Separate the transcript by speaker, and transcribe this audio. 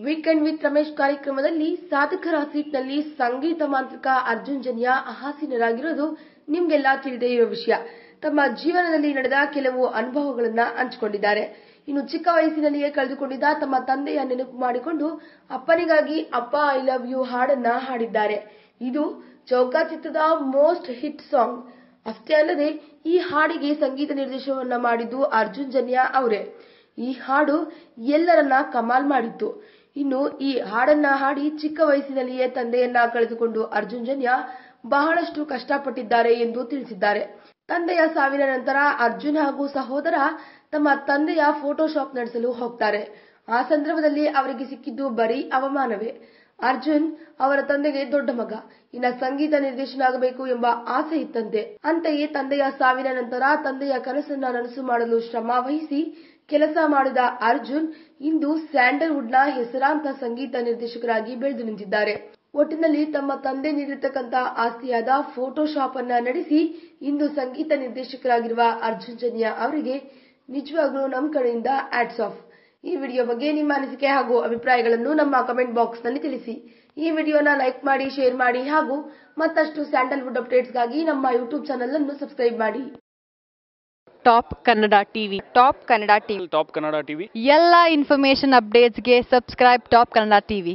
Speaker 1: weekend with Ramesh ಕಾರ್ಯಕ್ರಮದಲ್ಲಿ ಸಾಧಕರ ಸೀಟ್ನಲ್ಲಿ ಸಂಗೀತ ಮಾಂತ್ರಿಕ ಅರ್ಜುನ್ ಜನ್ಯ ಆಸೀನರಾಗಿರೋದು ನಿಮ್ಗೆಲ್ಲ ತಿಳಿದೇ ಇರೋ ವಿಷಯ ತಮ್ಮ ಜೀವನದಲ್ಲಿ ನಡೆದ ಕೆಲವು ಅನುಭವಗಳನ್ನ ಹಂಚಿಕೊಂಡಿದ್ದಾರೆ ಇನ್ನು ಚಿಕ್ಕ ವಯಸ್ಸಿನಲ್ಲಿಯೇ ಕಳೆದುಕೊಂಡಿದ್ದ ತಮ್ಮ ತಂದೆಯ ನೆನಪು ಮಾಡಿಕೊಂಡು ಅಪ್ಪನಿಗಾಗಿ ಅಪ್ಪ ಐ ಲವ್ ಯು ಹಾಡನ್ನ ಹಾಡಿದ್ದಾರೆ ಇದು ಚೌಕ ಚಿತ್ರದ ಮೋಸ್ಟ್ ಹಿಟ್ ಸಾಂಗ್ ಅಷ್ಟೇ ಅಲ್ಲದೆ ಈ ಹಾಡಿಗೆ ಸಂಗೀತ ನಿರ್ದೇಶನವನ್ನ ಮಾಡಿದ್ದು ಅರ್ಜುನ್ ಜನ್ಯ ಅವರೇ ಈ ಹಾಡು ಎಲ್ಲರನ್ನ ಕಮಾಲ್ ಮಾಡಿತ್ತು ಇನ್ನು ಈ ಹಾಡನ್ನ ಹಾಡಿ ಚಿಕ್ಕ ವಯಸ್ಸಿನಲ್ಲಿಯೇ ತಂದೆಯನ್ನ ಕಳೆದುಕೊಂಡು ಅರ್ಜುನ್ ಜನ್ಯ ಬಹಳಷ್ಟು ಕಷ್ಟಪಟ್ಟಿದ್ದಾರೆ ಎಂದು ತಿಳಿಸಿದ್ದಾರೆ ತಂದೆಯ ಸಾವಿನ ನಂತರ ಅರ್ಜುನ್ ಹಾಗೂ ಸಹೋದರ ತಮ್ಮ ತಂದೆಯ ಫೋಟೋಶಾಪ್ ನಡೆಸಲು ಹೋಗ್ತಾರೆ ಆ ಸಂದರ್ಭದಲ್ಲಿ ಅವರಿಗೆ ಸಿಕ್ಕಿದ್ದು ಬರೀ ಅವಮಾನವೇ ಅರ್ಜುನ್ ಅವರ ತಂದೆಗೆ ದೊಡ್ಡ ಮಗ ಇನ್ನ ಸಂಗೀತ ನಿರ್ದೇಶನ ಆಗಬೇಕು ಎಂಬ ಆಸೆ ಇತ್ತಂತೆ ಅಂತೆಯೇ ತಂದೆಯ ಸಾವಿನ ನಂತರ ತಂದೆಯ ಕನಸನ್ನ ನನಸು ಮಾಡಲು ಶ್ರಮ ವಹಿಸಿ ಕೆಲಸ ಮಾಡಿದ ಅರ್ಜುನ್ ಇಂದು ಸ್ಯಾಂಡಲ್ವುಡ್ನ ಹೆಸರಾಂತ ಸಂಗೀತ ನಿರ್ದೇಶಕರಾಗಿ ಬೆಳೆದು ನಿಂತಿದ್ದಾರೆ ಒಟ್ಟಿನಲ್ಲಿ ತಮ್ಮ ತಂದೆ ನೀಡಿರ್ತಕ್ಕಂತ ಆಸ್ತಿಯಾದ ಫೋಟೋಶಾಪ್ ಅನ್ನ ನಡೆಸಿ ಇಂದು ಸಂಗೀತ ನಿರ್ದೇಶಕರಾಗಿರುವ ಅರ್ಜುನ್ ಜನ್ಯ ಅವರಿಗೆ ನಿಜವಾಗ್ಲೂ ನಮ್ಮ ಕಡೆಯಿಂದ ಆಟ್ಸ್ ಆಫ್ ಈ ವಿಡಿಯೋ ಬಗ್ಗೆ ನಿಮ್ಮ ಅನಿಸಿಕೆ ಹಾಗೂ ಅಭಿಪ್ರಾಯಗಳನ್ನು ನಮ್ಮ ಕಮೆಂಟ್ ಬಾಕ್ಸ್ ನಲ್ಲಿ ತಿಳಿಸಿ ಈ ವಿಡಿಯೋನ ಲೈಕ್ ಮಾಡಿ ಶೇರ್ ಮಾಡಿ ಹಾಗೂ ಮತ್ತಷ್ಟು ಸ್ಯಾಂಡಲ್ವುಡ್ ಅಪ್ಡೇಟ್ಸ್ಗಾಗಿ ನಮ್ಮ ಯೂಟ್ಯೂಬ್ ಚಾನಲ್ ಅನ್ನು ಸಬ್ಸ್ಕ್ರೈಬ್ ಮಾಡಿ
Speaker 2: top Kannada TV
Speaker 3: top Kannada TV
Speaker 4: top Kannada TV
Speaker 3: ಎಲ್ಲ ಇನ್ಫಾರ್ಮೇಶನ್ ಅಪ್ಡೇಟ್ಸ್ಗೆ ಸಬ್ಸ್ಕ್ರೈಬ್ ಟಾಪ್ ಕನ್ನಡ ಟಿವಿ